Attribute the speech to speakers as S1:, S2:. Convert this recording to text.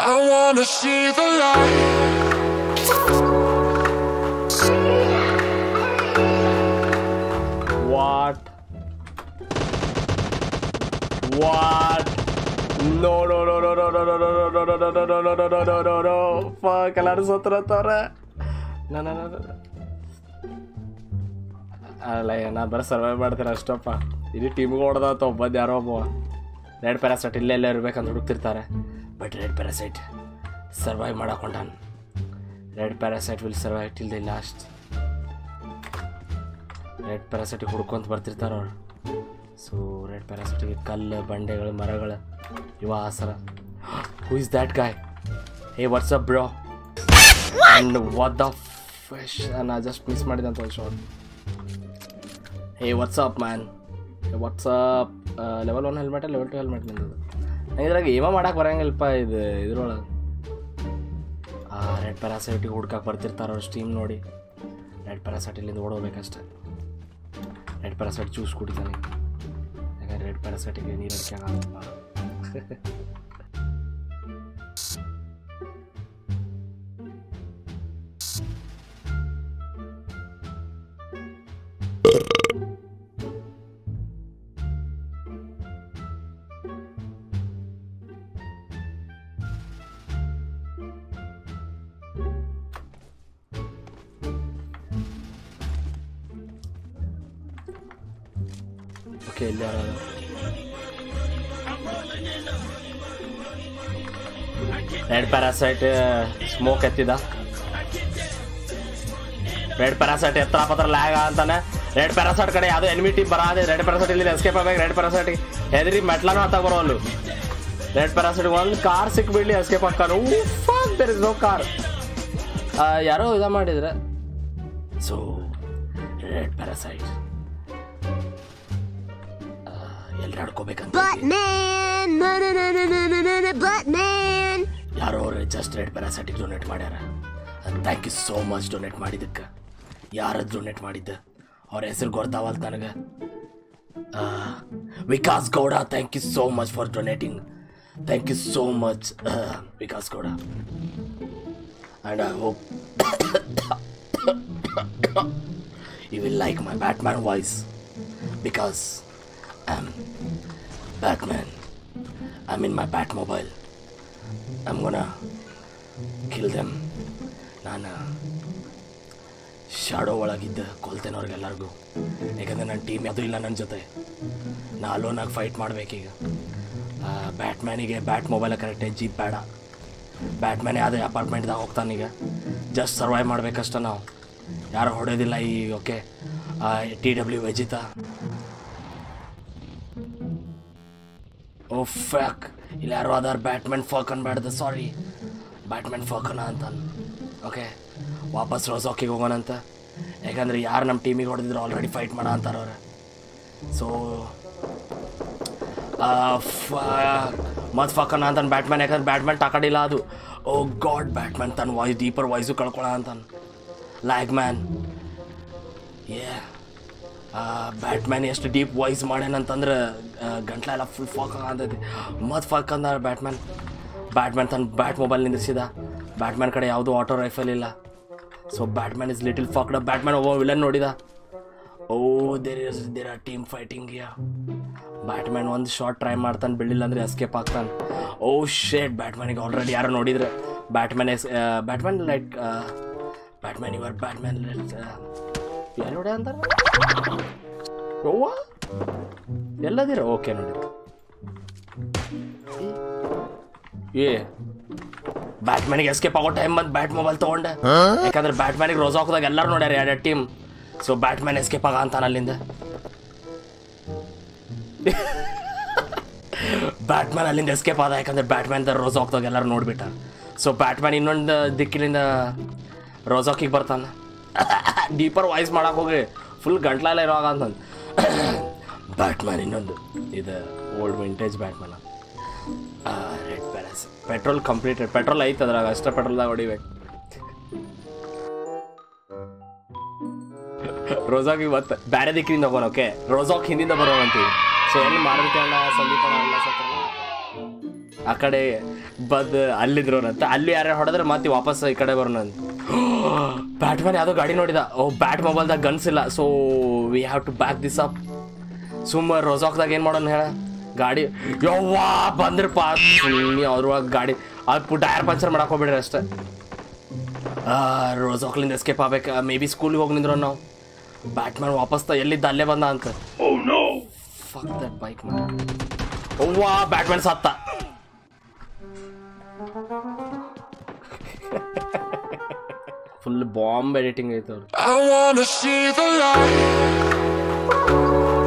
S1: I wanna see the light.
S2: What what no no no no no no no no no no no no no no no no no fuck ಎಲ್ಲರೂ ಸತ್ರತ್ತವ್ರೆ no no no no ಅಲ್ಲ ನಾ ಬರೋ survive ಮಾಡ್ತೀನಿ ಅಷ್ಟಪ್ಪ ಇಡೀ ಟೀಮ್ಗೆ ಹೊಡೆದಾತ ಒಬ್ಬದ್ದು ಯಾರೋ ಒಬ್ಬ ರೆಡ್ ಪ್ಯಾರಾಸೈಟ್ ಇಲ್ಲೇ ಇಲ್ಲೇ ಇರ್ಬೇಕಂತ ಹುಡುಕ್ತಿರ್ತಾರೆ ಬಟ್ ರೆಡ್ ಪ್ಯಾರಾಸೈಟ್ ಸರ್ವೈವ್ ಮಾಡಕೊಂಡಾನ red parasite will survive till the last red ಪ್ಯಾರಾಸೈಟಿಗೆ ಹುಡ್ಕೊಂತ ಬರ್ತಿರ್ತಾರೆ ಅವ್ರು ಸೊ ರೆಡ್ ಪ್ಯಾರಾಸೈಟಿಗೆ ಕಲ್ಲು ಬಂಡೆಗಳು ಮರಗಳು ಇವ ಆಸರ who is that guy hey what's up bro and what the ಫೆಶ್ ನಾ ಜಸ್ಟ್ ಮಿಸ್ ಮಾಡಿದಂತ ಒಂದು short hey what's up man what's up level one helmet level two helmet ನಿಂದು ನಂಗೆ ಇದ್ರಾಗ ಏಮ ಮಾಡಕ್ಕೆ ಬರಂಗಿಲ್ಲಪ್ಪ ಇದು ಇದ್ರೊಳಗೆ ಆ ರೆಡ್ ಪ್ಯಾರಾಸೈಟಿಗೆ ಹುಡ್ಕಕ್ಕೆ ಬರ್ತಿರ್ತಾರೆ ಅವ್ರು ಸ್ಟೀಮ್ ನೋಡಿ ರೆಡ್ ಪ್ಯಾರಾಸೈಟ್ ಇಲ್ಲಿಂದ ಓಡೋಗ್ಬೇಕಷ್ಟೆ ರೆಡ್ ಪ್ಯಾರಾಸೈಟ್ ಜ್ಯೂಸ್ ಕುಡಿತಾನೆ ಯಾಕಂದ್ರೆ ರೆಡ್ ಪ್ಯಾರಾಸೈಟಿಗೆ ನೀರು ಅಡಿಕೆ ಆಗಲ್ಲ ಓಕೆ ಇಲ್ಲಿ ಯಾರು ರೆಡ್ ಪ್ಯಾರಾಸೈಟ್ ಸ್ಮೋಕ್ ಎತ್ತಿದ ರೆಡ್ ಪ್ಯಾರಾಸೈಟ್ ಎತ್ತರ ಪತ್ರ ಲ್ಯಾಗ ಅಂತಾನೆ ರೆಡ್ ಪ್ಯಾರಾಸೈಟ್ ಕಡೆ ಯಾವ್ದು ಎನಿಮಿ ಟೀಮ್ ಬರಾದೆ ರೆಡ್ ಪ್ಯಾರಾಸೈಟ್ ಇಲ್ಲಿ ಎಸ್ಕೇಪ್ ಆಗ್ಬೇಕು ರೆಡ್ ಪ್ಯಾರಾಸೈಟ್ ಹೆದರಿ ಮೆಟ್ಲಾನು ಹತ್ತ ಬರೋಲ್ಲು ರೆಡ್ ಪ್ಯಾರಾಸೈಟ್ ಒಂದು ಕಾರ್ ಸಿಕ್ಬಿಡ್ಲಿ ಎಸ್ಕೇಪ್ ಹಾಕಾನು ದೇರ್ ಇಸ್ ನೋ ಕಾರ್ ಯಾರೋ ಇದ ಮಾಡಿದ್ರೆ ಸೊ ರೆಡ್ ಪ್ಯಾರಾಸೈಟ್ ಎಲ್ಲಿ ಆಡ್ಕೋಬೇಕಂತ
S3: Buttman, na na na na na na na na Buttman.
S2: ಯಾರೋ ಅವ್ರು ಜಸ್ಟ್ ರೆಡ್ ಪ್ಯಾರಾಸೈಟಿಕ್ ಡೊನೇಟ್ ಮಾಡ್ಯಾರ ಥ್ಯಾಂಕ್ ಯು ಸೋ ಮಚ್ ಡೊನೇಟ್ ಮಾಡಿದ್ದಕ್ಕೆ ಯಾರದು ಡೊನೇಟ್ ಮಾಡಿದ್ದ ಅವ್ರ ಹೆಸರು ಗೊತ್ತಾವಲ್ ನನಗೆ Vikas Gowda thank you so much for donating thank you so much Vikas Gowda and I hope you will like my Batman voice because I am Batman I mean my Batmobile I'm gonna kill them. ನಾನು ಶಾಡೋ ಒಳಗಿದ್ದ ಕೊಲ್ತೇನೆ ಅವ್ರಿಗೆಲ್ಲರಿಗೂ ಯಾಕಂದ್ರೆ ನನ್ನ team ಯಾವುದೂ ಇಲ್ಲ ನನ್ನ ಜೊತೆ ನಾ ಅಲೋನಾಗಿ ಫೈಟ್ ಮಾಡ್ಬೇಕೀಗ ಬ್ಯಾಟ್ಮ್ಯಾನಿಗೆ ಬ್ಯಾಟ್ ಮೊಬೈಲ್ ಕರೆಕ್ಟಾಗಿ ಜೀಪ್ ಬೇಡ ಬ್ಯಾಟ್ಮ್ಯಾನ್ ಯಾವುದೇ ಅಪಾರ್ಟ್ಮೆಂಟ್ದಾಗ ಹೋಗ್ತಾನೀಗ ಜಸ್ಟ್ ಸರ್ವೈವ್ ಮಾಡ್ಬೇಕಷ್ಟ ನಾವು ಯಾರು ಹೊಡೆಯೋದಿಲ್ಲ ಈ okay T W Vegeta oh fuck ಇಲ್ಲಿ ಯಾರೋ ಅದಾರ ಬ್ಯಾಟ್ಮ್ಯಾನ್ ಫಾಕನ್ ಬೇಡ್ದ ಸಾರಿ ಬ್ಯಾಟ್ಮ್ಯಾನ್ ಫಾಕನ ಅಂತ ಓಕೆ ವಾಪಸ್ ರೋಸಾಕಿಗೆ ಹೋಗೋಣಂತ ಯಾಕಂದ್ರೆ ಯಾರು ನಮ್ಮ ಟೀಮಿಗೆ ಹೊಡೆದಿದ್ರು ಆಲ್ರೆಡಿ ಫೈಟ್ ಮಾಡೋ ಅಂತಾರ ಅವ್ರು ಸೊ ಮತ್ತು ಫಾಕನ ಅಂತಾನೆ ಬ್ಯಾಟ್ಮ್ಯಾನ್ ಯಾಕಂದ್ರೆ ಬ್ಯಾಟ್ಮ್ಯಾನ್ ತಕೊಂಡಿಲ್ಲ ಅದು ಓ ಗಾಡ್ ಬ್ಯಾಟ್ಮ್ಯಾನ್ ತನ್ನ ವಾಯ್ಸ್ ಡೀಪರ್ ವಾಯ್ಸು ಕಳ್ಕೊಳ ಅಂತಾನೆ ಲ್ಯಾಗ್ ಮ್ಯಾನ್ ಏ ಬ್ಯಾಟ್ಮ್ಯಾನ್ ಎಷ್ಟು ಡೀಪ್ ವಾಯ್ಸ್ ಮಾಡ್ಯಾನಂತಂದ್ರೆ ಗಂಟ್ಲ ಎಲ್ಲ ಫುಲ್ ಫಾಕ್ ಅಂತೈತಿ ಮತ್ತು ಫಾಕ್ ಅಂದ ಬ್ಯಾಟ್ಮ್ಯಾನ್ ಬ್ಯಾಟ್ಮ್ಯಾನ್ ತನ್ನ ಬ್ಯಾಟ್ ಮೊಬೈಲ್ ನಿಂದಿಸಿದ ಬ್ಯಾಟ್ಮ್ಯಾನ್ ಕಡೆ ಯಾವುದೂ ಆಟೋ ರೈಫಲ್ ಇಲ್ಲ so Batman is little fucked Batman ಒಬ್ಬ ವಿಲನ್ ನೋಡಿದ oh there is there are team fighting yeah Batman ಒಂದು ಶಾರ್ಟ್ ಟ್ರೈ ಮಾಡ್ತಾನೆ ಬಿಡಲಿಲ್ಲ ಅಂದ್ರೆ ಎಸ್ಕೇಪ್ ಆಗ್ತಾನೆ ಓ ಶೇಟ್ ಬ್ಯಾಟ್ಮ್ಯಾನಿಗೆ ಆಲ್ರೆಡಿ ಯಾರೋ ನೋಡಿದ್ರೆ Batman yes Batman like Batman ಇವರ್ ಬ್ಯಾಟ್ಮ್ಯಾನ್ ಯಾರು ನೋಡಿ ಅಂತಾರೆ ಯವ್ವ ಎಲ್ಲದಿರ ಓಕೆ ನೋಡಿ ಏ ಬ್ಯಾಟ್ಮ್ಯಾನಿಗೆ ಎಸ್ಕೇಪ್ ಆಗೋ ಟೈಮ್ ಬಂದು ಬ್ಯಾಟ್ ಮೊಬೈಲ್ ತೊಗೊಂಡೆ ಯಾಕಂದ್ರೆ ಬ್ಯಾಟ್ಮ್ಯಾನಿಗೆ ರೋಸ್ ಹಾಕೋದಾಗ ಎಲ್ಲರೂ ನೋಡ್ಯಾರ ಎರಡು ಟೀಮ್ ಸೊ ಬ್ಯಾಟ್ಮ್ಯಾನ್ ಎಸ್ಕೇಪ್ ಆಗ ಅಂತಾನ ಅಲ್ಲಿಂದ ಬ್ಯಾಟ್ಮ್ಯಾನ್ ಅಲ್ಲಿಂದ ಎಸ್ಕೇಪ್ ಆದ ಯಾಕಂದ್ರೆ ಬ್ಯಾಟ್ಮ್ಯಾನ್ ದ ರೋಸ್ ಹಾಕ್ದಾಗ ಎಲ್ಲರೂ ನೋಡ್ಬಿಟ್ಟ ಸೊ ಬ್ಯಾಟ್ಮ್ಯಾನ್ ಇನ್ನೊಂದು ದಿಕ್ಕಿನಿಂದ ರೋಸ್ ಹಾಕಿಗೆ ಬರ್ತಾನೆ ಡೀಪರ್ ವಾಯ್ಸ್ ಮಾಡಕ್ಕೆ ಹೋಗಿ ಫುಲ್ ಗಂಟ್ಲೆಲ್ಲ ಇರುವಾಗ ಅಂತಂದು ಬ್ಯಾಟ್ಮ್ಯಾನ್ ಇನ್ನೊಂದು ಇದು ಓಲ್ಡ್ ವಿಂಟೇಜ್ ಬ್ಯಾಟ್ಮ್ಯಾನ್ ರೆಡ್ ಪ್ಯಾರಸ್ ಪೆಟ್ರೋಲ್ ಕಂಪ್ಲೀಟೆಡ್ ಪೆಟ್ರೋಲ್ ಐತೆ ಅದ್ರಾಗ ಅಷ್ಟೇ ಪೆಟ್ರೋಲ್ದಾಗ ಹೊಡಿಬೇಕು ರೋಸಾಕ್ ಇವತ್ತು ಬೇರೆ ದಿಕ್ಕಿನಿಂದ ಹೋಗೋಣ ಓಕೆ ರೋಸಾಕ್ ಹಿಂದಿಂದ ಬರೋಣ ಅಂತೀವಿ ಸೊ ಎಲ್ಲಿ ಮಾರುತಿ ಅಣ್ಣ ಸಂದೀಪ್ ಅಣ್ಣ ಎಲ್ಲ ಸತ್ತಲ್ಲ ಆ ಕಡೆ ಬದ್ ಅಲ್ಲಿದ್ರು ಅಂತ ಅಲ್ಲಿ ಯಾರು ಹೊಡೆದ್ರೆ ಮತ್ತೆ ವಾಪಸ್ ಈ ಕಡೆ ಬರೋಣ ಅಂತ ಬ್ಯಾಟ್ಮ್ಯಾನ್ ಯಾವುದೋ ಗಾಡಿ ನೋಡಿದ ಓ ಬ್ಯಾಟ್ ಮೊಬೈಲ್ದಾಗ ಗನ್ಸ್ ಇಲ್ಲ so we have to back this up ಸುಮ್ಮ ರೋಸಾಕ್ದಾಗ ಏನು ಮಾಡೋಣ ಹೇಳ ಗಾಡಿ ಯವ್ವಾ ಬಂದ್ರಪ್ಪ ಸುಮ್ಮನೆ ಅದ್ರೊಳಗೆ ಗಾಡಿ ಅದು ಟೈರ್ ಪಂಚರ್ ಮಾಡಕ್ಕೆ ಹೋಗ್ಬಿಡ್ರಿ ಅಷ್ಟೇ ರೋಸಾಕ್ಲಿಂದ ಎಸ್ಕೇಪ್ ಆಗ್ಬೇಕು ಮೇ ಬಿ ಸ್ಕೂಲಿಗೆ ಹೋಗಿ ನಿಂದ್ರು ನಾವು ಬ್ಯಾಟ್ಮ್ಯಾನ್ ವಾಪಸ್ ತ ಎಲ್ಲಿದ್ದ ಅಲ್ಲೇ ಬಂದ ಅಂತ ಫಕ್ ದಟ್ ಬೈಕ್ ಮ್ಯಾನ್ ಅವ್ವಾ ಬ್ಯಾಟ್ಮ್ಯಾನ್ ಸತ್ತ ಫುಲ್ ಬಾಂಬ್ ಎಡಿಟಿಂಗ್ ಐತೆ ಅವ್ರು
S1: I wanna see the light.